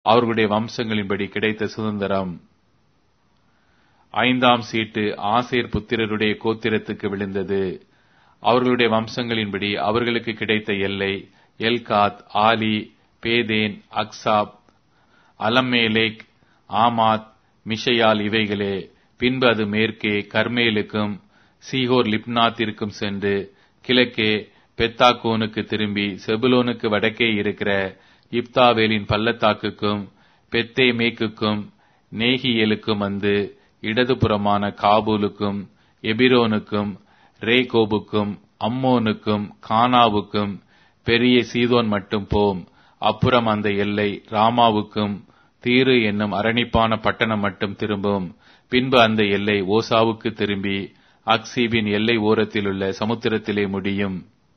அவர்களுடைய வம்சங்களின்படி கிடைத்த சுதந்திரம் ஐந்தாம் சீட்டு ஆசேர் புத்திரருடைய கோத்திரத்துக்கு விழுந்தது அவர்களுடைய வம்சங்களின்படி அவர்களுக்கு கிடைத்த எல்லை எல்காத் ஆலி பேதேன் அக்சாப் அலம்மேலேக் ஆமாத் மிஷையால் இவைகளே பின்பு அது மேற்கே கர்மேலுக்கும் சீகோர் லிப்னாத்திற்கும் சென்று கிழக்கே பெத்தாக்கோனுக்கு திரும்பி செபுலோனுக்கு வடக்கே இருக்கிற இப்தாவேலின் பள்ளத்தாக்குக்கும் பெத்தே மேக்குக்கும் நேகியலுக்கும் வந்து இடதுபுறமான காபூலுக்கும் எபிரோனுக்கும் ரேகோபுக்கும் அம்மோனுக்கும் கானாவுக்கும் பெரிய சீதோன் மட்டும் போம் அப்புறம் அந்த எல்லை ராமாவுக்கும் தீரு என்னும் அரணிப்பான பட்டணம் மட்டும் திரும்பும் பின்பு அந்த எல்லை ஓசாவுக்கு திரும்பி அக்சீபின் எல்லை ஓரத்திலுள்ள சமுத்திரத்திலே முடியும்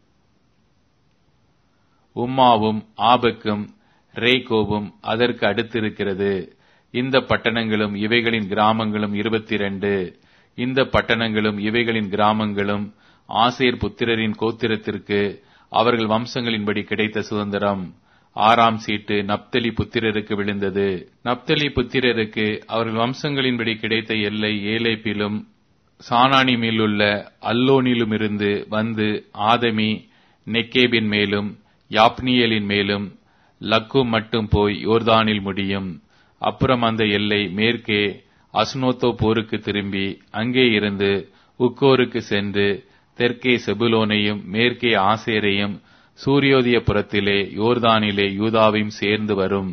உம்மாவும் ஆபக்கும் ரேகோவும் அதற்கு அடுத்திருக்கிறது இந்த பட்டணங்களும் இவைகளின் கிராமங்களும் இருபத்தி இரண்டு இந்த பட்டணங்களும் இவைகளின் கிராமங்களும் ஆசேர் புத்திரரின் கோத்திரத்திற்கு அவர்கள் வம்சங்களின்படி கிடைத்த சுதந்திரம் ஆறாம் சீட்டு நப்தலி புத்திரருக்கு விழுந்தது நப்தலி புத்திரருக்கு அவர்கள் வம்சங்களின்படி கிடைத்த எல்லை ஏலேப்பிலும் சானானிமிலுள்ள அல்லோனிலுமிருந்து வந்து ஆதமி நெக்கேபின் மேலும் யாப்னியலின் மேலும் லக்கு மட்டும் போய் யோர்தானில் முடியும் அப்புறம் அந்த எல்லை மேற்கே அஸ்னோத்தோ போருக்கு திரும்பி அங்கே இருந்து உக்கோருக்கு சென்று தெற்கே செபுலோனையும் மேற்கே ஆசேரையும் சூரியோதய புறத்திலே யோர்தானிலே யூதாவையும் சேர்ந்து வரும்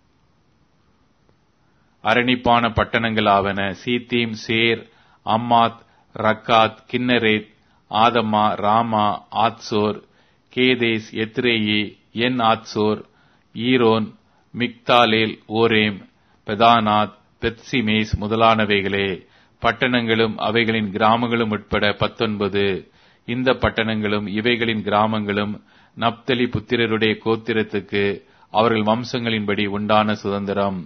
அரணிப்பான பட்டணங்களாவன சீத்தீம் சேர் அம்மாத் ரக்காத் கின்னரேத் ஆதம்மா ராமா ஆத்சோர் கேதேஸ் எத்ரேயி என் ஆத்சோர் ஈரோன் மிக்தாலேல் ஓரேம் பெதானாத் பெத்சிமேஸ் முதலானவைகளே பட்டணங்களும் அவைகளின் கிராமங்களும் உட்பட பத்தொன்பது இந்த பட்டணங்களும் இவைகளின் கிராமங்களும் நப்தலி புத்திரருடைய கோத்திரத்துக்கு அவர்கள் வம்சங்களின்படி உண்டான சுதந்திரம்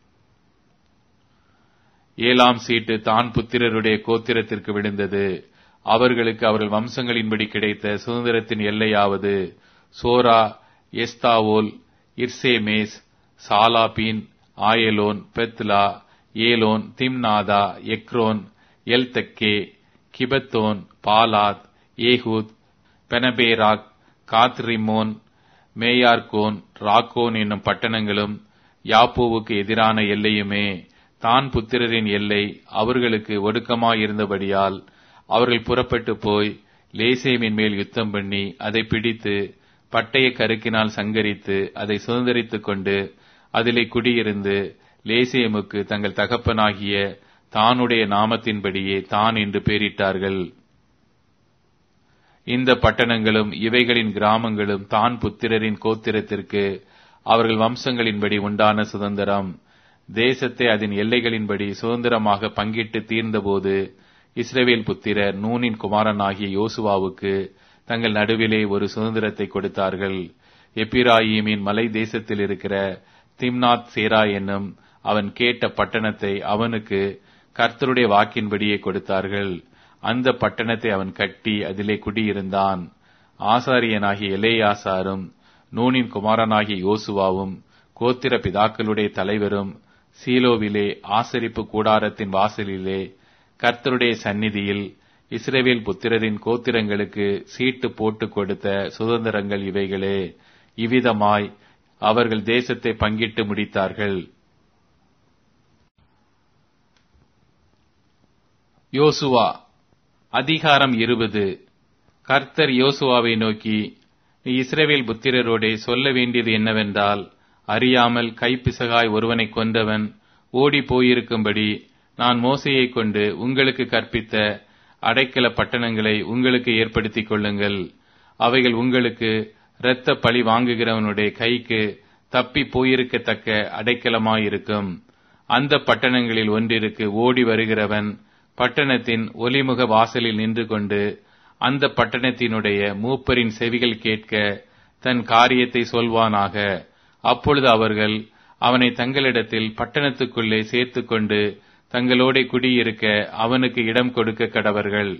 ஏழாம் சீட்டு தான் புத்திரருடைய கோத்திரத்திற்கு விழுந்தது அவர்களுக்கு அவர்கள் வம்சங்களின்படி கிடைத்த சுதந்திரத்தின் எல்லையாவது சோரா எஸ்தாவோல் இர்சேமேஸ் சாலாபீன் ஆயலோன் பெத்லா ஏலோன் திம்னாதா எக்ரோன் எல் தெக்கே கிபத்தோன் பாலாத் ஏகூத் பெனபேராக் காத்ரிமோன் மேயார்கோன் ராக்கோன் என்னும் பட்டணங்களும் யாப்போவுக்கு எதிரான எல்லையுமே தான் புத்திரரின் எல்லை அவர்களுக்கு ஒடுக்கமாயிருந்தபடியால் அவர்கள் புறப்பட்டு போய் லேசேமின் மேல் யுத்தம் பண்ணி அதை பிடித்து பட்டய கருக்கினால் சங்கரித்து அதை சுதந்திரித்துக் கொண்டு அதிலே குடியிருந்து லேசேமுக்கு தங்கள் தகப்பனாகிய தானுடைய நாமத்தின்படியே தான் என்று பெயரிட்டார்கள் இந்த பட்டணங்களும் இவைகளின் கிராமங்களும் தான் புத்திரரின் கோத்திரத்திற்கு அவர்கள் வம்சங்களின்படி உண்டான சுதந்திரம் தேசத்தை அதன் எல்லைகளின்படி சுதந்திரமாக பங்கிட்டு தீர்ந்தபோது இஸ்ரேவேல் புத்திரர் நூனின் குமாரனாகிய யோசுவாவுக்கு தங்கள் நடுவிலே ஒரு சுதந்திரத்தை கொடுத்தார்கள் எப்பிராயீமின் மலை தேசத்தில் இருக்கிற திம்னாத் சேரா என்னும் அவன் கேட்ட பட்டணத்தை அவனுக்கு கர்த்தருடைய வாக்கின்படியே கொடுத்தார்கள் அந்த பட்டணத்தை அவன் கட்டி அதிலே குடியிருந்தான் ஆசாரியனாகிய எலேயாசாரும் நூனின் குமாரனாகிய யோசுவாவும் கோத்திர பிதாக்களுடைய தலைவரும் சீலோவிலே ஆசரிப்பு கூடாரத்தின் வாசலிலே கர்த்தருடைய சந்நிதியில் இஸ்ரேவேல் புத்திரரின் கோத்திரங்களுக்கு சீட்டு போட்டு கொடுத்த சுதந்திரங்கள் இவைகளே இவ்விதமாய் அவர்கள் தேசத்தை பங்கிட்டு முடித்தார்கள் யோசுவா அதிகாரம் இருபது கர்த்தர் யோசுவாவை நோக்கி நீ இஸ்ரவேல் புத்திரரோடே சொல்ல வேண்டியது என்னவென்றால் அறியாமல் கைப்பிசகாய் ஒருவனை கொன்றவன் ஓடி போயிருக்கும்படி நான் மோசையை கொண்டு உங்களுக்கு கற்பித்த அடைக்கல பட்டணங்களை உங்களுக்கு ஏற்படுத்திக் கொள்ளுங்கள் அவைகள் உங்களுக்கு இரத்த பழி வாங்குகிறவனுடைய கைக்கு தப்பி போயிருக்கத்தக்க அடைக்கலமாயிருக்கும் அந்த பட்டணங்களில் ஒன்றிற்கு ஓடி வருகிறவன் பட்டணத்தின் ஒலிமுக வாசலில் நின்று கொண்டு அந்த பட்டணத்தினுடைய மூப்பரின் செவிகள் கேட்க தன் காரியத்தை சொல்வானாக அப்பொழுது அவர்கள் அவனை தங்களிடத்தில் பட்டணத்துக்குள்ளே சேர்த்துக்கொண்டு தங்களோட குடியிருக்க அவனுக்கு இடம் கொடுக்க கடவர்கள்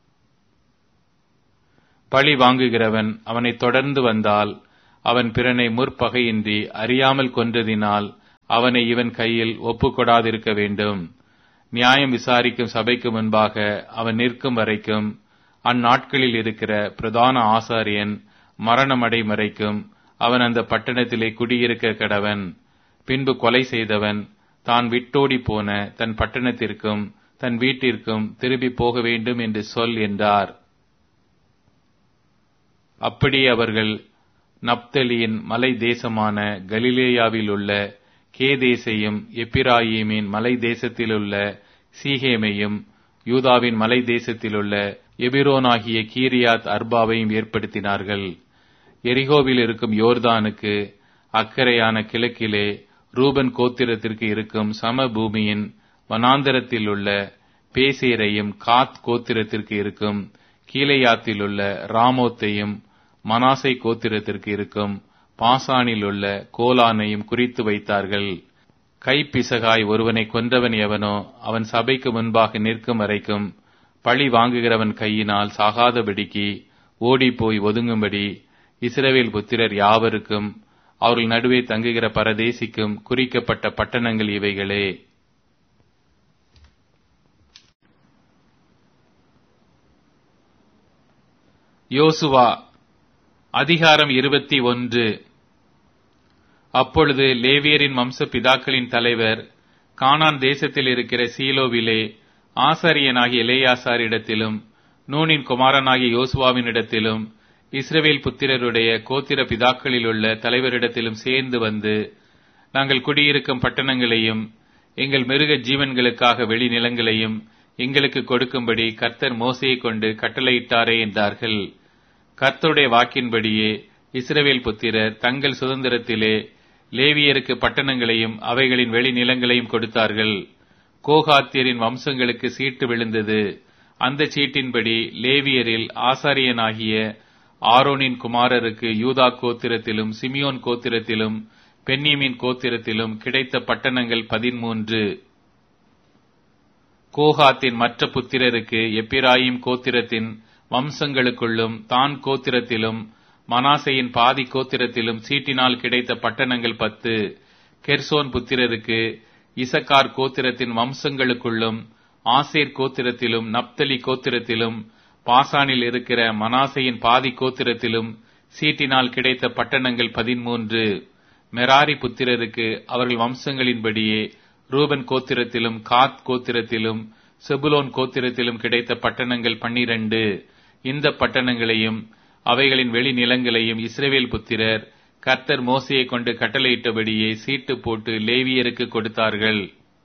பழி வாங்குகிறவன் அவனை தொடர்ந்து வந்தால் அவன் பிறனை முற்பகையின்றி அறியாமல் கொன்றதினால் அவனை இவன் கையில் ஒப்புக்கொடாதிருக்க வேண்டும் நியாயம் விசாரிக்கும் சபைக்கு முன்பாக அவன் நிற்கும் வரைக்கும் அந்நாட்களில் இருக்கிற பிரதான ஆசாரியன் மரணமடை வரைக்கும் அவன் அந்த பட்டணத்திலே குடியிருக்க கடவன் பின்பு கொலை செய்தவன் தான் விட்டோடி போன தன் பட்டணத்திற்கும் தன் வீட்டிற்கும் திரும்பி போக வேண்டும் என்று சொல் என்றார் அப்படி அவர்கள் நப்தலியின் மலை தேசமான கலிலேயாவில் உள்ள கேதேசையும் எப்பிராயீமின் மலை தேசத்திலுள்ள சீகேமையும் யூதாவின் மலை தேசத்திலுள்ள எபிரோனாகிய கீரியாத் அர்பாவையும் ஏற்படுத்தினார்கள் எரிகோவில் இருக்கும் யோர்தானுக்கு அக்கறையான கிழக்கிலே ரூபன் கோத்திரத்திற்கு இருக்கும் சம பூமியின் வனாந்தரத்தில் உள்ள பேசேரையும் காத் கோத்திரத்திற்கு இருக்கும் கீழையாத்தில் உள்ள ராமோத்தையும் மனாசை கோத்திரத்திற்கு இருக்கும் பாசானில் உள்ள கோலானையும் குறித்து வைத்தார்கள் கைப்பிசகாய் ஒருவனை கொன்றவன் எவனோ அவன் சபைக்கு முன்பாக நிற்கும் வரைக்கும் பழி வாங்குகிறவன் கையினால் சாகாதபடிக்கு ஓடிப்போய் ஒதுங்கும்படி இஸ்ரவேல் புத்திரர் யாவருக்கும் அவர்கள் நடுவே தங்குகிற பரதேசிக்கும் குறிக்கப்பட்ட பட்டணங்கள் இவைகளே யோசுவா அதிகாரம் இருபத்தி ஒன்று அப்பொழுது லேவியரின் வம்ச பிதாக்களின் தலைவர் கானான் தேசத்தில் இருக்கிற சீலோவிலே ஆசாரியனாகிய எலேயாசாரிடத்திலும் நூனின் குமாரனாகிய யோசுவாவினிடத்திலும் இஸ்ரவேல் புத்திரருடைய கோத்திர பிதாக்களில் உள்ள தலைவரிடத்திலும் சேர்ந்து வந்து நாங்கள் குடியிருக்கும் பட்டணங்களையும் எங்கள் மிருக ஜீவன்களுக்காக வெளிநிலங்களையும் எங்களுக்கு கொடுக்கும்படி கர்த்தர் மோசையை கொண்டு கட்டளையிட்டாரே என்றார்கள் கர்த்தருடைய வாக்கின்படியே இஸ்ரவேல் புத்திரர் தங்கள் சுதந்திரத்திலே லேவியருக்கு பட்டணங்களையும் அவைகளின் வெளிநிலங்களையும் கொடுத்தார்கள் கோகாத்தியரின் வம்சங்களுக்கு சீட்டு விழுந்தது அந்த சீட்டின்படி லேவியரில் ஆசாரியனாகிய ஆரோனின் குமாரருக்கு யூதா கோத்திரத்திலும் சிமியோன் கோத்திரத்திலும் பென்னியமின் கோத்திரத்திலும் கிடைத்த பட்டணங்கள் பதிமூன்று கோகாத்தின் மற்ற புத்திரருக்கு எப்பிராயிம் கோத்திரத்தின் வம்சங்களுக்குள்ளும் தான் கோத்திரத்திலும் மனாசையின் பாதி கோத்திரத்திலும் சீட்டினால் கிடைத்த பட்டணங்கள் பத்து கெர்சோன் புத்திரருக்கு இசக்கார் கோத்திரத்தின் வம்சங்களுக்குள்ளும் ஆசேர் கோத்திரத்திலும் நப்தலி கோத்திரத்திலும் பாசானில் இருக்கிற மனாசையின் பாதி கோத்திரத்திலும் சீட்டினால் கிடைத்த பட்டணங்கள் பதிமூன்று மெராரி புத்திரருக்கு அவர்கள் வம்சங்களின்படியே ரூபன் கோத்திரத்திலும் காத் கோத்திரத்திலும் செபுலோன் கோத்திரத்திலும் கிடைத்த பட்டணங்கள் பன்னிரண்டு இந்த பட்டணங்களையும் அவைகளின் வெளிநிலங்களையும் இஸ்ரேவேல் புத்திரர் கர்த்தர் மோசையை கொண்டு கட்டளையிட்டபடியே சீட்டு போட்டு லேவியருக்கு கொடுத்தார்கள்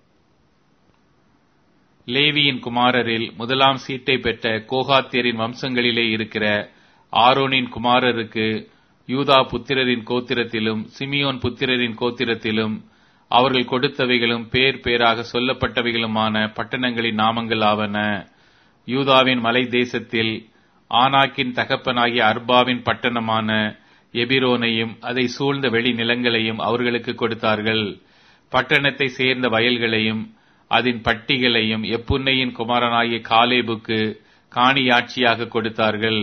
லேவியின் குமாரரில் முதலாம் சீட்டை பெற்ற கோகாத்தியரின் வம்சங்களிலே இருக்கிற ஆரோனின் குமாரருக்கு யூதா புத்திரரின் கோத்திரத்திலும் சிமியோன் புத்திரரின் கோத்திரத்திலும் அவர்கள் கொடுத்தவைகளும் பேர் பேராக சொல்லப்பட்டவைகளுமான பட்டணங்களின் நாமங்கள் ஆவன யூதாவின் மலை தேசத்தில் ஆனாக்கின் தகப்பனாகிய அர்பாவின் பட்டணமான எபிரோனையும் அதை சூழ்ந்த வெளி நிலங்களையும் அவர்களுக்கு கொடுத்தார்கள் பட்டணத்தை சேர்ந்த வயல்களையும் அதன் பட்டிகளையும் எப்புன்னையின் குமாரனாகிய காலேபுக்கு காணியாட்சியாக கொடுத்தார்கள்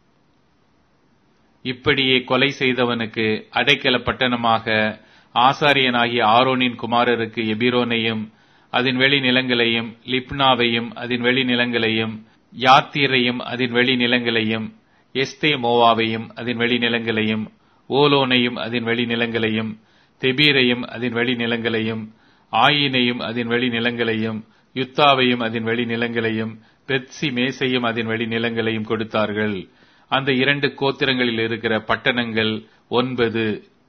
இப்படியே கொலை செய்தவனுக்கு அடைக்கல பட்டணமாக ஆசாரியனாகிய ஆரோனின் குமாரருக்கு எபிரோனையும் அதன் வெளி நிலங்களையும் லிப்னாவையும் அதன் வெளி நிலங்களையும் யாத்தீரையும் அதன் வெளி நிலங்களையும் எஸ்தே மோவாவையும் அதன் வெளி நிலங்களையும் ஓலோனையும் அதன் வெளி நிலங்களையும் தெபீரையும் அதன் வெளி நிலங்களையும் ஆயினையும் அதன் வெளி நிலங்களையும் யுத்தாவையும் அதன் வெளி நிலங்களையும் பெட்சி மேசையும் அதன் வெளி நிலங்களையும் கொடுத்தார்கள் அந்த இரண்டு கோத்திரங்களில் இருக்கிற பட்டணங்கள் ஒன்பது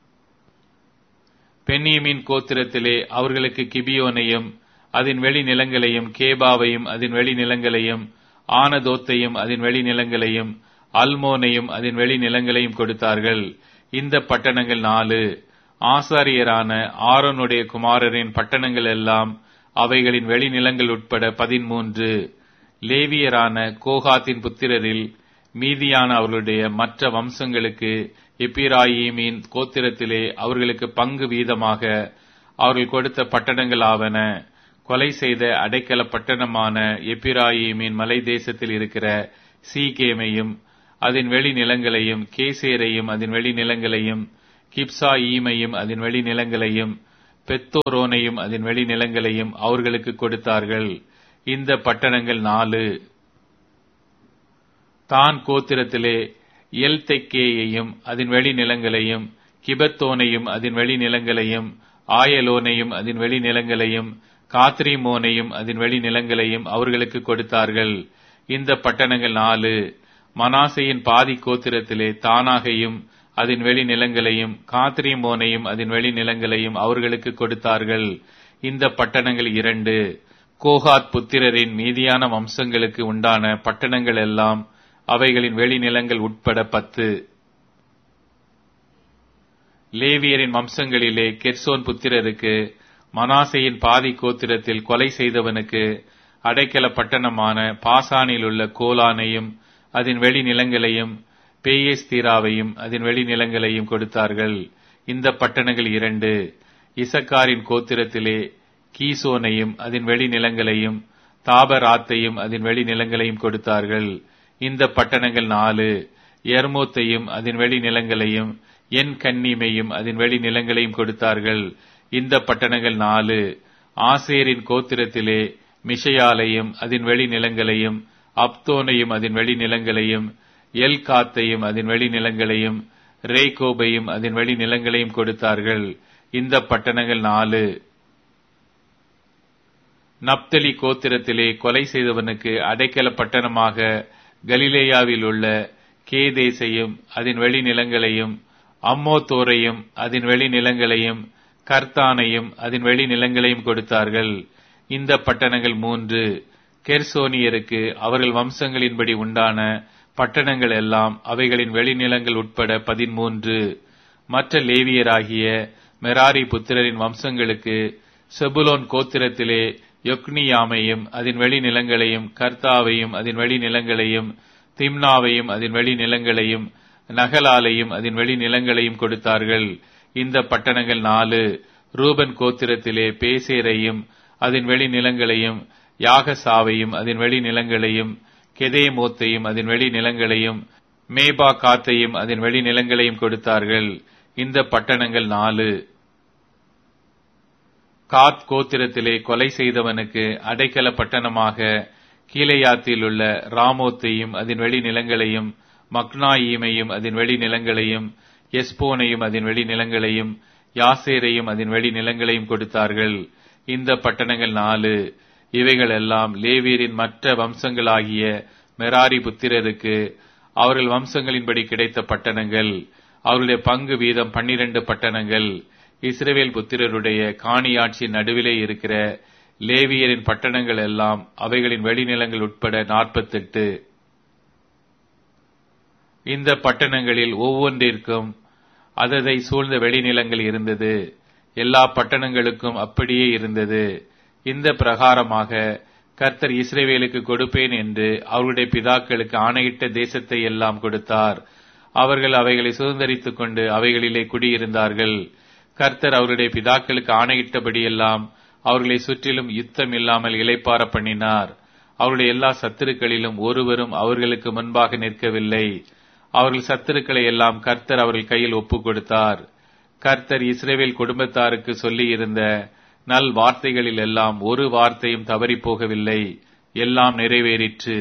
பென்னியமின் கோத்திரத்திலே அவர்களுக்கு கிபியோனையும் அதன் வெளி நிலங்களையும் கேபாவையும் அதன் வெளி நிலங்களையும் ஆனதோத்தையும் அதன் வெளி நிலங்களையும் அல்மோனையும் அதன் வெளி நிலங்களையும் கொடுத்தார்கள் இந்த பட்டணங்கள் நாலு ஆசாரியரான ஆரோனுடைய குமாரரின் பட்டணங்கள் எல்லாம் அவைகளின் வெளிநிலங்கள் உட்பட பதிமூன்று லேவியரான கோகாத்தின் புத்திரரில் மீதியான அவர்களுடைய மற்ற வம்சங்களுக்கு எப்பிராயீமின் கோத்திரத்திலே அவர்களுக்கு பங்கு வீதமாக அவர்கள் கொடுத்த பட்டணங்கள் ஆவன கொலை செய்த அடைக்கல பட்டணமான எப்பிராயீமின் மலை தேசத்தில் இருக்கிற சீகேமையும் அதன் வெளி நிலங்களையும் கேசேரையும் அதன் வெளி நிலங்களையும் கிப்சா ஈமையும் அதன் வெளி நிலங்களையும் பெத்தோரோனையும் அதன் வெளிநிலங்களையும் அவர்களுக்கு கொடுத்தார்கள் இந்த பட்டணங்கள் நாலு தான் கோத்திரத்திலே எல்தெக்கேயையும் அதன் வெளிநிலங்களையும் கிபத்தோனையும் அதன் வெளிநிலங்களையும் ஆயலோனையும் அதன் வெளிநிலங்களையும் காத்ரிமோனையும் அதன் வெளிநிலங்களையும் அவர்களுக்கு கொடுத்தார்கள் இந்த பட்டணங்கள் நாலு மனாசையின் பாதி கோத்திரத்திலே தானாகையும் அதன் வெளிநிலங்களையும் காத்ரிமோனையும் அதன் வெளிநிலங்களையும் அவர்களுக்கு கொடுத்தார்கள் இந்த பட்டணங்கள் இரண்டு கோகாத் புத்திரரின் மீதியான வம்சங்களுக்கு உண்டான பட்டணங்கள் எல்லாம் அவைகளின் வெளிநிலங்கள் உட்பட பத்து லேவியரின் வம்சங்களிலே கெர்சோன் புத்திரருக்கு மனாசையின் பாதி கோத்திரத்தில் கொலை செய்தவனுக்கு அடைக்கல பட்டணமான பாசானில் உள்ள கோலானையும் அதன் வெளிநிலங்களையும் பேயஸ்தீராவையும் அதன் வெளிநிலங்களையும் கொடுத்தார்கள் இந்த பட்டணங்கள் இரண்டு இசக்காரின் கோத்திரத்திலே கீசோனையும் அதன் வெளிநிலங்களையும் தாபராத்தையும் அதன் வெளிநிலங்களையும் கொடுத்தார்கள் இந்த பட்டணங்கள் நாலு எர்மோத்தையும் அதன் வெளிநிலங்களையும் என் கன்னிமையும் அதன் வெளிநிலங்களையும் கொடுத்தார்கள் இந்த பட்டணங்கள் நாலு ஆசேரின் கோத்திரத்திலே மிஷையாலையும் அதன் வெளிநிலங்களையும் அப்தோனையும் அதன் வெளிநிலங்களையும் எல் காத்தையும் அதன் வெளிநிலங்களையும் ரேகோபையும் அதன் வெளிநிலங்களையும் கொடுத்தார்கள் இந்த பட்டணங்கள் நாலு நப்தலி கோத்திரத்திலே கொலை செய்தவனுக்கு அடைக்கல பட்டணமாக கலிலேயாவில் உள்ள கேதேசையும் அதன் வெளிநிலங்களையும் அம்மோத்தோரையும் அதன் வெளிநிலங்களையும் கர்த்தானையும் அதன் வெளிநிலங்களையும் கொடுத்தார்கள் இந்த பட்டணங்கள் மூன்று கெர்சோனியருக்கு அவர்கள் வம்சங்களின்படி உண்டான பட்டணங்கள் எல்லாம் அவைகளின் வெளிநிலங்கள் உட்பட பதிமூன்று மற்ற லேவியராகிய மெராரி புத்திரரின் வம்சங்களுக்கு செபுலோன் கோத்திரத்திலே யொக்னியாமையும் அதன் வெளிநிலங்களையும் கர்த்தாவையும் அதன் வெளிநிலங்களையும் திம்னாவையும் அதன் வெளிநிலங்களையும் நகலாலையும் அதன் வெளிநிலங்களையும் கொடுத்தார்கள் இந்த பட்டணங்கள் நாலு ரூபன் கோத்திரத்திலே பேசேரையும் அதன் வெளிநிலங்களையும் யாகசாவையும் அதன் வெளிநிலங்களையும் கெதேமோத்தையும் அதன் வெளிநிலங்களையும் மேபா காத்தையும் அதன் வெளிநிலங்களையும் கொடுத்தார்கள் இந்த பட்டணங்கள் நாலு காத் கோத்திரத்திலே கொலை செய்தவனுக்கு அடைக்கல பட்டணமாக கீழையாத்தில் உள்ள ராமோத்தையும் அதன் வெளிநிலங்களையும் மக்னாயீமையும் அதன் வெளிநிலங்களையும் எஸ்போனையும் அதன் வெளிநிலங்களையும் யாசேரையும் அதன் வெளிநிலங்களையும் கொடுத்தார்கள் இந்த பட்டணங்கள் நாலு இவைகள் எல்லாம் லேவியரின் மற்ற வம்சங்களாகிய மெராரி புத்திரருக்கு அவர்கள் வம்சங்களின்படி கிடைத்த பட்டணங்கள் அவருடைய பங்கு வீதம் பன்னிரண்டு பட்டணங்கள் இஸ்ரேவேல் புத்திரருடைய காணியாட்சி நடுவிலே இருக்கிற லேவியரின் பட்டணங்கள் எல்லாம் அவைகளின் வெளிநிலங்கள் உட்பட நாற்பத்தெட்டு இந்த பட்டணங்களில் ஒவ்வொன்றிற்கும் அததை சூழ்ந்த வெளிநிலங்கள் இருந்தது எல்லா பட்டணங்களுக்கும் அப்படியே இருந்தது இந்த பிரகாரமாக கர்த்தர் இஸ்ரேவேலுக்கு கொடுப்பேன் என்று அவருடைய பிதாக்களுக்கு ஆணையிட்ட தேசத்தை எல்லாம் கொடுத்தார் அவர்கள் அவைகளை சுதந்திரித்துக் கொண்டு அவைகளிலே குடியிருந்தார்கள் கர்த்தர் அவருடைய பிதாக்களுக்கு ஆணையிட்டபடியெல்லாம் அவர்களை சுற்றிலும் யுத்தம் இல்லாமல் இலைப்பார பண்ணினார் அவருடைய எல்லா சத்துருக்களிலும் ஒருவரும் அவர்களுக்கு முன்பாக நிற்கவில்லை அவர்கள் சத்துருக்களை எல்லாம் கர்த்தர் அவர்கள் கையில் ஒப்புக் கொடுத்தார் கர்த்தர் இஸ்ரேவேல் குடும்பத்தாருக்கு சொல்லி இருந்த நல் வார்த்தைகளில் எல்லாம் ஒரு வார்த்தையும் தவறி போகவில்லை எல்லாம் நிறைவேறிற்று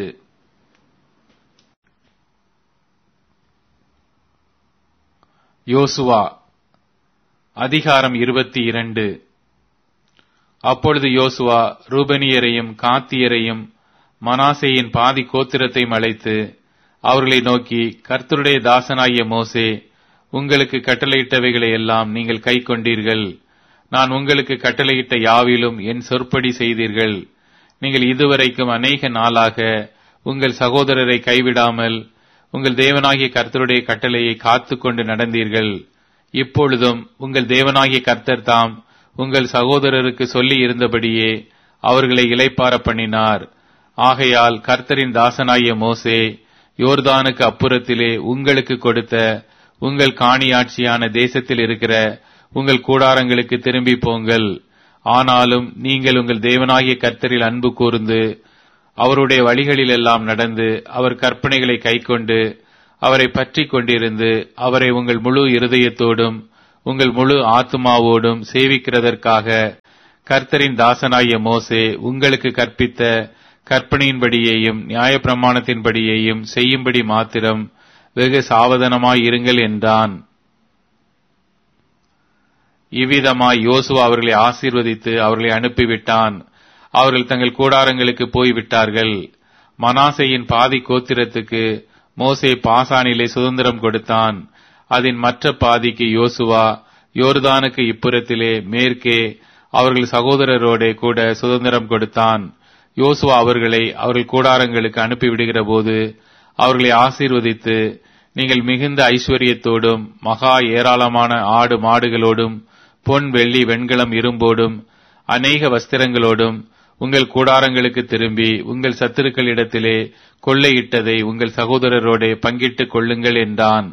யோசுவா அதிகாரம் இருபத்தி இரண்டு அப்பொழுது யோசுவா ரூபனியரையும் காத்தியரையும் மனாசேயின் பாதி கோத்திரத்தையும் அழைத்து அவர்களை நோக்கி கர்த்தருடைய தாசனாகிய மோசே உங்களுக்கு கட்டளையிட்டவைகளை எல்லாம் நீங்கள் கை கொண்டீர்கள் நான் உங்களுக்கு கட்டளையிட்ட யாவிலும் என் சொற்படி செய்தீர்கள் நீங்கள் இதுவரைக்கும் அநேக நாளாக உங்கள் சகோதரரை கைவிடாமல் உங்கள் தேவனாகிய கர்த்தருடைய கட்டளையை காத்து கொண்டு நடந்தீர்கள் இப்பொழுதும் உங்கள் தேவனாகிய கர்த்தர் தாம் உங்கள் சகோதரருக்கு சொல்லி இருந்தபடியே அவர்களை இலைப்பார பண்ணினார் ஆகையால் கர்த்தரின் தாசனாகிய மோசே யோர்தானுக்கு அப்புறத்திலே உங்களுக்கு கொடுத்த உங்கள் காணியாட்சியான தேசத்தில் இருக்கிற உங்கள் கூடாரங்களுக்கு திரும்பி போங்கள் ஆனாலும் நீங்கள் உங்கள் தேவனாகிய கர்த்தரில் அன்பு கூர்ந்து அவருடைய வழிகளில் எல்லாம் நடந்து அவர் கற்பனைகளை கைக்கொண்டு அவரை பற்றி கொண்டிருந்து அவரை உங்கள் முழு இருதயத்தோடும் உங்கள் முழு ஆத்மாவோடும் சேவிக்கிறதற்காக கர்த்தரின் தாசனாகிய மோசே உங்களுக்கு கற்பித்த கற்பனையின்படியேயும் நியாயப்பிரமாணத்தின்படியேயும் செய்யும்படி மாத்திரம் வெகு சாவதானமாய் இருங்கள் என்றான் இவ்விதமாய் யோசுவா அவர்களை ஆசீர்வதித்து அவர்களை அனுப்பிவிட்டான் அவர்கள் தங்கள் கூடாரங்களுக்கு போய்விட்டார்கள் மனாசையின் பாதி கோத்திரத்துக்கு மோசே பாசானிலே சுதந்திரம் கொடுத்தான் அதன் மற்ற பாதிக்கு யோசுவா யோர்தானுக்கு இப்புறத்திலே மேற்கே அவர்கள் சகோதரரோட கூட சுதந்திரம் கொடுத்தான் யோசுவா அவர்களை அவர்கள் கூடாரங்களுக்கு அனுப்பிவிடுகிற போது அவர்களை ஆசீர்வதித்து நீங்கள் மிகுந்த ஐஸ்வர்யத்தோடும் மகா ஏராளமான ஆடு மாடுகளோடும் பொன் வெள்ளி வெண்கலம் இரும்போடும் அநேக வஸ்திரங்களோடும் உங்கள் கூடாரங்களுக்கு திரும்பி உங்கள் சத்துருக்களிடத்திலே கொள்ளையிட்டதை உங்கள் சகோதரரோட பங்கிட்டுக் கொள்ளுங்கள் என்றான்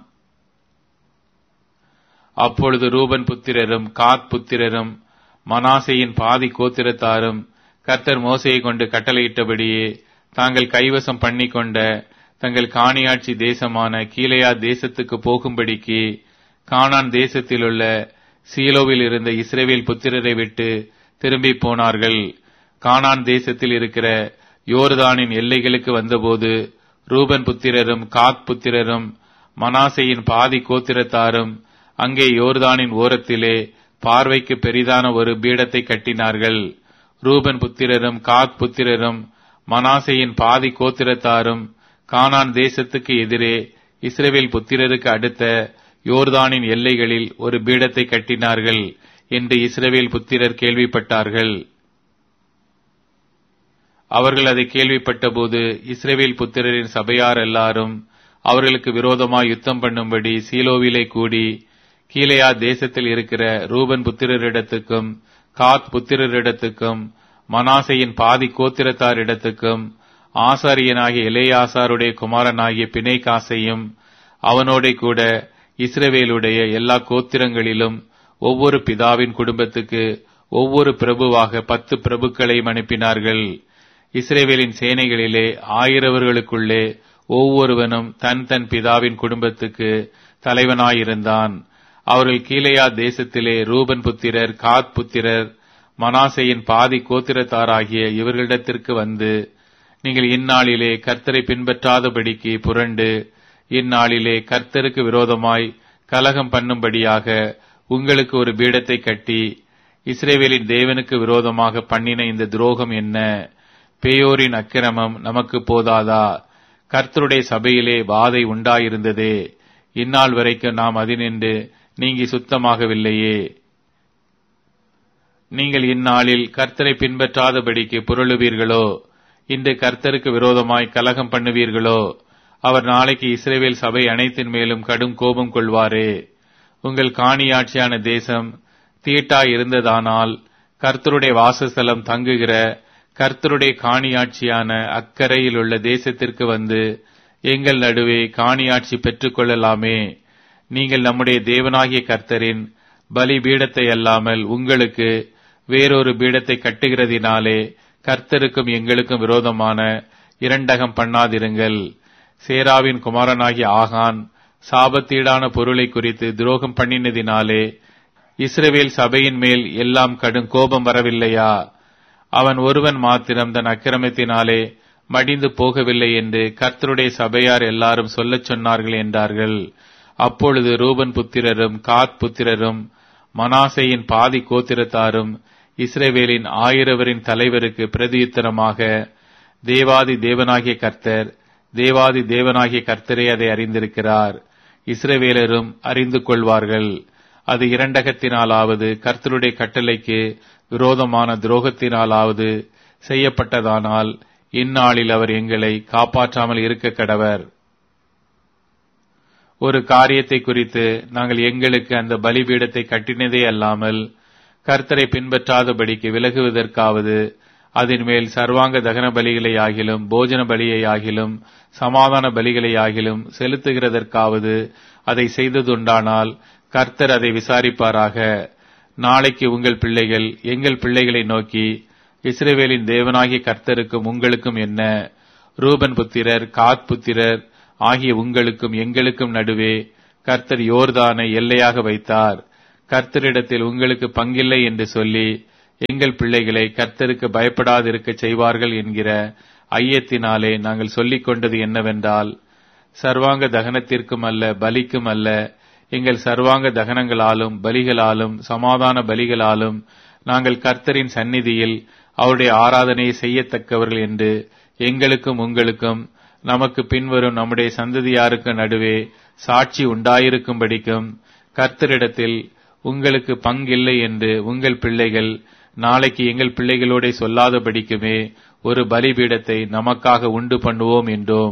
அப்பொழுது ரூபன் புத்திரரும் காத் புத்திரரும் மனாசையின் பாதி கோத்திரத்தாரும் கர்த்தர் மோசையை கொண்டு கட்டளையிட்டபடியே தாங்கள் கைவசம் பண்ணிக்கொண்ட தங்கள் காணியாட்சி தேசமான கீழையா தேசத்துக்கு போகும்படிக்கு கானான் தேசத்திலுள்ள சீலோவில் இருந்த இஸ்ரேவேல் புத்திரரை விட்டு திரும்பி போனார்கள் கானான் தேசத்தில் இருக்கிற யோர்தானின் எல்லைகளுக்கு வந்தபோது ரூபன் புத்திரரும் காத் புத்திரரும் மனாசையின் பாதி கோத்திரத்தாரும் அங்கே யோர்தானின் ஓரத்திலே பார்வைக்கு பெரிதான ஒரு பீடத்தை கட்டினார்கள் ரூபன் புத்திரரும் காத் புத்திரரும் மனாசையின் பாதி கோத்திரத்தாரும் கானான் தேசத்துக்கு எதிரே இஸ்ரேவேல் புத்திரருக்கு அடுத்த யோர்தானின் எல்லைகளில் ஒரு பீடத்தை கட்டினார்கள் என்று இஸ்ரவேல் புத்திரர் கேள்விப்பட்டார்கள் அவர்கள் அதை கேள்விப்பட்டபோது இஸ்ரேவேல் புத்திரரின் சபையார் எல்லாரும் அவர்களுக்கு விரோதமாய் யுத்தம் பண்ணும்படி சீலோவிலே கூடி கீழையா தேசத்தில் இருக்கிற ரூபன் புத்திரரிடத்துக்கும் காத் புத்திரரிடத்துக்கும் மனாசையின் பாதி கோத்திரத்தாரிடத்துக்கும் ஆசாரியனாகிய இளையாசாருடைய குமாரனாகிய பிணைகாசையும் அவனோட கூட இஸ்ரவேலுடைய எல்லா கோத்திரங்களிலும் ஒவ்வொரு பிதாவின் குடும்பத்துக்கு ஒவ்வொரு பிரபுவாக பத்து பிரபுக்களையும் அனுப்பினார்கள் இஸ்ரேவேலின் சேனைகளிலே ஆயிரவர்களுக்குள்ளே ஒவ்வொருவனும் தன் தன் பிதாவின் குடும்பத்துக்கு தலைவனாயிருந்தான் அவர்கள் கீழையா தேசத்திலே ரூபன் புத்திரர் காத் புத்திரர் மனாசையின் பாதி கோத்திரத்தாராகிய இவர்களிடத்திற்கு வந்து நீங்கள் இந்நாளிலே கர்த்தரை பின்பற்றாதபடிக்கு புரண்டு இந்நாளிலே கர்த்தருக்கு விரோதமாய் கலகம் பண்ணும்படியாக உங்களுக்கு ஒரு பீடத்தை கட்டி இஸ்ரேவேலின் தேவனுக்கு விரோதமாக பண்ணின இந்த துரோகம் என்ன பேயோரின் அக்கிரமம் நமக்கு போதாதா கர்த்தருடைய சபையிலே வாதை உண்டாயிருந்ததே இந்நாள் வரைக்கும் நாம் அதினின்று நீங்கி சுத்தமாகவில்லையே நீங்கள் இந்நாளில் கர்த்தரை பின்பற்றாதபடிக்கு புரளுவீர்களோ இன்று கர்த்தருக்கு விரோதமாய் கலகம் பண்ணுவீர்களோ அவர் நாளைக்கு இஸ்ரேவேல் சபை அனைத்தின் மேலும் கடும் கோபம் கொள்வாரே உங்கள் காணியாட்சியான தேசம் தீட்டா இருந்ததானால் கர்த்தருடைய வாசஸ்தலம் தங்குகிற கர்த்தருடைய காணியாட்சியான அக்கறையில் உள்ள தேசத்திற்கு வந்து எங்கள் நடுவே காணியாட்சி பெற்றுக் கொள்ளலாமே நீங்கள் நம்முடைய தேவனாகிய கர்த்தரின் பலி பீடத்தை அல்லாமல் உங்களுக்கு வேறொரு பீடத்தை கட்டுகிறதினாலே கர்த்தருக்கும் எங்களுக்கும் விரோதமான இரண்டகம் பண்ணாதிருங்கள் சேராவின் குமாரனாகிய ஆகான் சாபத்தீடான பொருளை குறித்து துரோகம் பண்ணினதினாலே இஸ்ரவேல் சபையின் மேல் எல்லாம் கடும் கோபம் வரவில்லையா அவன் ஒருவன் மாத்திரம் தன் அக்கிரமத்தினாலே மடிந்து போகவில்லை என்று கர்த்தருடைய சபையார் எல்லாரும் சொல்லச் சொன்னார்கள் என்றார்கள் அப்பொழுது ரூபன் புத்திரரும் காத் புத்திரரும் மனாசையின் பாதி கோத்திரத்தாரும் இஸ்ரேவேலின் ஆயிரவரின் தலைவருக்கு பிரதியுத்தரமாக தேவாதி தேவனாகிய கர்த்தர் தேவாதி தேவனாகிய கர்த்தரே அதை அறிந்திருக்கிறார் இஸ்ரவேலரும் அறிந்து கொள்வார்கள் அது இரண்டகத்தினாலாவது கர்த்தருடைய கட்டளைக்கு விரோதமான துரோகத்தினாலாவது செய்யப்பட்டதானால் இந்நாளில் அவர் எங்களை காப்பாற்றாமல் இருக்க கடவர் ஒரு காரியத்தை குறித்து நாங்கள் எங்களுக்கு அந்த பலிபீடத்தை கட்டினதே அல்லாமல் கர்த்தரை பின்பற்றாதபடிக்கு விலகுவதற்காவது அதன் மேல் சர்வாங்க தகன பலிகளை ஆகிலும் போஜன பலியை ஆகிலும் சமாதான பலிகளை ஆகிலும் செலுத்துகிறதற்காவது அதை செய்ததுண்டானால் கர்த்தர் அதை விசாரிப்பாராக நாளைக்கு உங்கள் பிள்ளைகள் எங்கள் பிள்ளைகளை நோக்கி இஸ்ரேவேலின் தேவனாகிய கர்த்தருக்கும் உங்களுக்கும் என்ன ரூபன் புத்திரர் காத் புத்திரர் ஆகிய உங்களுக்கும் எங்களுக்கும் நடுவே கர்த்தர் யோர்தானை எல்லையாக வைத்தார் கர்த்தரிடத்தில் உங்களுக்கு பங்கில்லை என்று சொல்லி எங்கள் பிள்ளைகளை கர்த்தருக்கு பயப்படாதிருக்க செய்வார்கள் என்கிற ஐயத்தினாலே நாங்கள் சொல்லிக் கொண்டது என்னவென்றால் சர்வாங்க தகனத்திற்கும் அல்ல பலிக்கும் அல்ல எங்கள் சர்வாங்க தகனங்களாலும் பலிகளாலும் சமாதான பலிகளாலும் நாங்கள் கர்த்தரின் சந்நிதியில் அவருடைய ஆராதனையை செய்யத்தக்கவர்கள் என்று எங்களுக்கும் உங்களுக்கும் நமக்கு பின்வரும் நம்முடைய சந்ததியாருக்கு நடுவே சாட்சி உண்டாயிருக்கும்படிக்கும் கர்த்தரிடத்தில் உங்களுக்கு பங்கில்லை என்று உங்கள் பிள்ளைகள் நாளைக்கு எங்கள் பிள்ளைகளோட சொல்லாதபடிக்குமே ஒரு பலிபீடத்தை நமக்காக உண்டு பண்ணுவோம் என்றோம்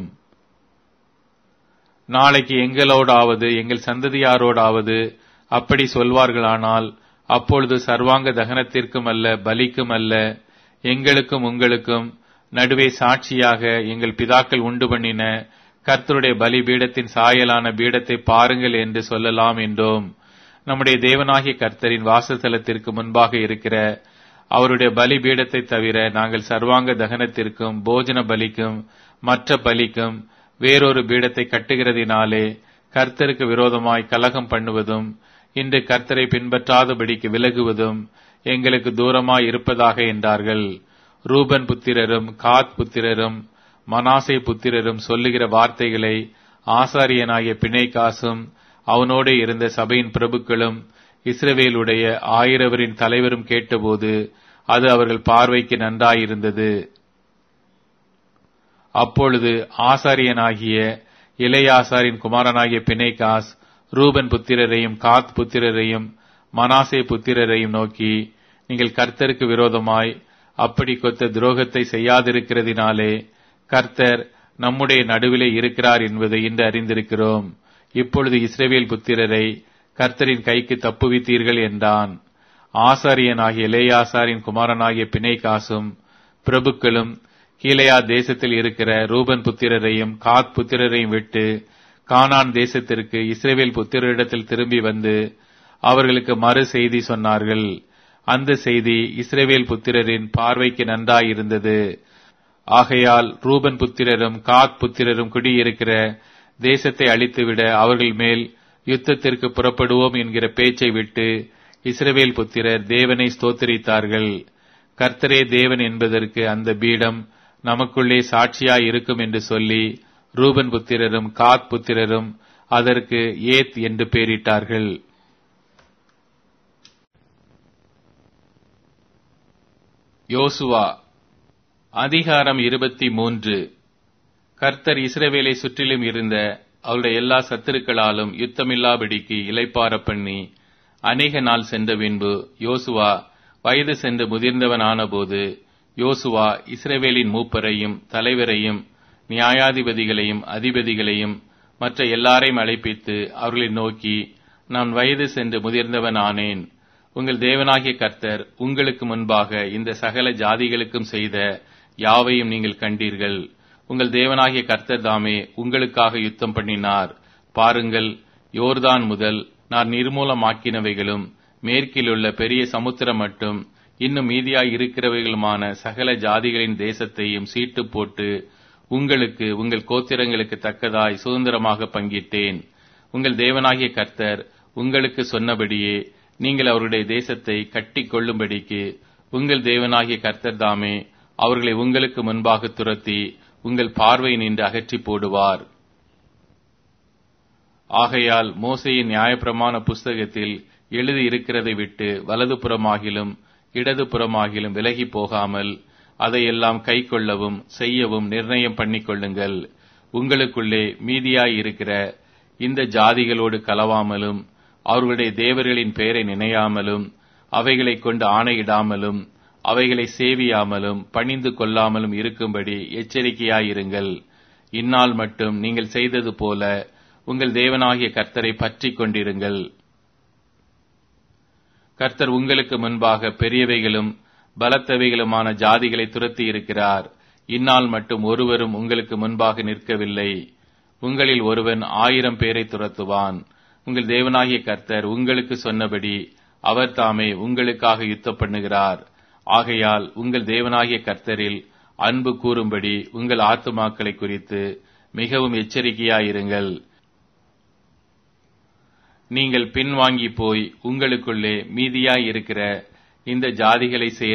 நாளைக்கு எங்களோடாவது எங்கள் சந்ததியாரோடாவது அப்படி சொல்வார்களானால் அப்பொழுது சர்வாங்க தகனத்திற்கும் அல்ல பலிக்கும் அல்ல எங்களுக்கும் உங்களுக்கும் நடுவே சாட்சியாக எங்கள் பிதாக்கள் உண்டு பண்ணின கர்த்தருடைய பலி பீடத்தின் சாயலான பீடத்தை பாருங்கள் என்று சொல்லலாம் என்றோம் நம்முடைய தேவனாகிய கர்த்தரின் வாசஸ்தலத்திற்கு முன்பாக இருக்கிற அவருடைய பலி பீடத்தை தவிர நாங்கள் சர்வாங்க தகனத்திற்கும் போஜன பலிக்கும் மற்ற பலிக்கும் வேறொரு பீடத்தை கட்டுகிறதினாலே கர்த்தருக்கு விரோதமாய் கலகம் பண்ணுவதும் இன்று கர்த்தரை பின்பற்றாதபடிக்கு விலகுவதும் எங்களுக்கு தூரமாய் இருப்பதாக என்றார்கள் ரூபன் புத்திரரும் காத் புத்திரரும் மனாசை புத்திரரும் சொல்லுகிற வார்த்தைகளை ஆசாரியனாகிய பிணைக்காசும் அவனோடு இருந்த சபையின் பிரபுக்களும் இஸ்ரவேலுடைய ஆயிரவரின் தலைவரும் கேட்டபோது அது அவர்கள் பார்வைக்கு நன்றாயிருந்தது அப்பொழுது ஆசாரியனாகிய இளையாசாரின் குமாரனாகிய பிணைகாஸ் ரூபன் புத்திரரையும் காத் புத்திரரையும் மனாசே புத்திரரையும் நோக்கி நீங்கள் கர்த்தருக்கு விரோதமாய் அப்படி கொத்த துரோகத்தை செய்யாதிருக்கிறதினாலே கர்த்தர் நம்முடைய நடுவிலே இருக்கிறார் என்பதை இன்று அறிந்திருக்கிறோம் இப்பொழுது இஸ்ரேவேல் புத்திரரை கர்த்தரின் கைக்கு தப்புவித்தீர்கள் என்றான் ஆசாரியனாகிய இளையாசாரின் குமாரனாகிய பிணைகாசும் பிரபுக்களும் கீழையா தேசத்தில் இருக்கிற ரூபன் புத்திரரையும் காத் புத்திரரையும் விட்டு கானான் தேசத்திற்கு இஸ்ரேவேல் புத்திரரிடத்தில் திரும்பி வந்து அவர்களுக்கு மறு செய்தி சொன்னார்கள் அந்த செய்தி இஸ்ரேவேல் புத்திரரின் பார்வைக்கு நன்றாயிருந்தது ஆகையால் ரூபன் புத்திரரும் காத் புத்திரரும் குடியிருக்கிற தேசத்தை அழித்துவிட அவர்கள் மேல் யுத்தத்திற்கு புறப்படுவோம் என்கிற பேச்சை விட்டு இஸ்ரவேல் புத்திரர் தேவனை ஸ்தோத்தரித்தார்கள் கர்த்தரே தேவன் என்பதற்கு அந்த பீடம் நமக்குள்ளே சாட்சியாய் இருக்கும் என்று சொல்லி ரூபன் புத்திரரும் காத் புத்திரரும் அதற்கு ஏத் என்று பெயரிட்டார்கள் யோசுவா அதிகாரம் இருபத்தி மூன்று கர்த்தர் இஸ்ரவேலை சுற்றிலும் இருந்த அவருடைய எல்லா சத்துருக்களாலும் யுத்தமில்லாபடிக்கு இலைப்பார பண்ணி அநேக நாள் சென்ற பின்பு யோசுவா வயது சென்று முதிர்ந்தவன் ஆனபோது யோசுவா இஸ்ரவேலின் மூப்பரையும் தலைவரையும் நியாயாதிபதிகளையும் அதிபதிகளையும் மற்ற எல்லாரையும் அழைப்பித்து அவர்களை நோக்கி நான் வயது சென்று முதிர்ந்தவன் ஆனேன் உங்கள் தேவனாகிய கர்த்தர் உங்களுக்கு முன்பாக இந்த சகல ஜாதிகளுக்கும் செய்த யாவையும் நீங்கள் கண்டீர்கள் உங்கள் தேவனாகிய கர்த்தர் தாமே உங்களுக்காக யுத்தம் பண்ணினார் பாருங்கள் யோர்தான் முதல் நான் நிர்மூலமாக்கினவைகளும் மேற்கிலுள்ள பெரிய சமுத்திரம் மட்டும் இன்னும் மீதியாய் இருக்கிறவைகளுமான சகல ஜாதிகளின் தேசத்தையும் சீட்டு போட்டு உங்களுக்கு உங்கள் கோத்திரங்களுக்கு தக்கதாய் சுதந்திரமாக பங்கிட்டேன் உங்கள் தேவனாகிய கர்த்தர் உங்களுக்கு சொன்னபடியே நீங்கள் அவருடைய தேசத்தை கட்டி கொள்ளும்படிக்கு உங்கள் தேவனாகிய கர்த்தர் தாமே அவர்களை உங்களுக்கு முன்பாக துரத்தி உங்கள் பார்வை நின்று அகற்றி போடுவார் ஆகையால் மோசையின் நியாயப்பிரமாண புஸ்தகத்தில் எழுதி இருக்கிறதை விட்டு வலது புறமாகிலும் இடது புறமாகிலும் விலகி போகாமல் அதையெல்லாம் கை கொள்ளவும் செய்யவும் நிர்ணயம் பண்ணிக்கொள்ளுங்கள் உங்களுக்குள்ளே மீதியாய் இருக்கிற இந்த ஜாதிகளோடு கலவாமலும் அவர்களுடைய தேவர்களின் பெயரை நினையாமலும் அவைகளைக் கொண்டு ஆணையிடாமலும் அவைகளை சேவியாமலும் பணிந்து கொள்ளாமலும் இருக்கும்படி எச்சரிக்கையாயிருங்கள் இந்நாள் மட்டும் நீங்கள் செய்தது போல உங்கள் தேவனாகிய கர்த்தரை பற்றிக் கொண்டிருங்கள் கர்த்தர் உங்களுக்கு முன்பாக பெரியவைகளும் பலத்தவைகளுமான ஜாதிகளை துரத்தி இருக்கிறார் இந்நாள் மட்டும் ஒருவரும் உங்களுக்கு முன்பாக நிற்கவில்லை உங்களில் ஒருவன் ஆயிரம் பேரை துரத்துவான் உங்கள் தேவனாகிய கர்த்தர் உங்களுக்கு சொன்னபடி அவர் தாமே உங்களுக்காக யுத்தம் பண்ணுகிறார் ஆகையால் உங்கள் தேவனாகிய கர்த்தரில் அன்பு கூறும்படி உங்கள் ஆத்துமாக்களை குறித்து மிகவும் எச்சரிக்கையாயிருங்கள் நீங்கள் பின்வாங்கி போய் உங்களுக்குள்ளே மீதியாய் இருக்கிற இந்த ஜாதிகளை சேர்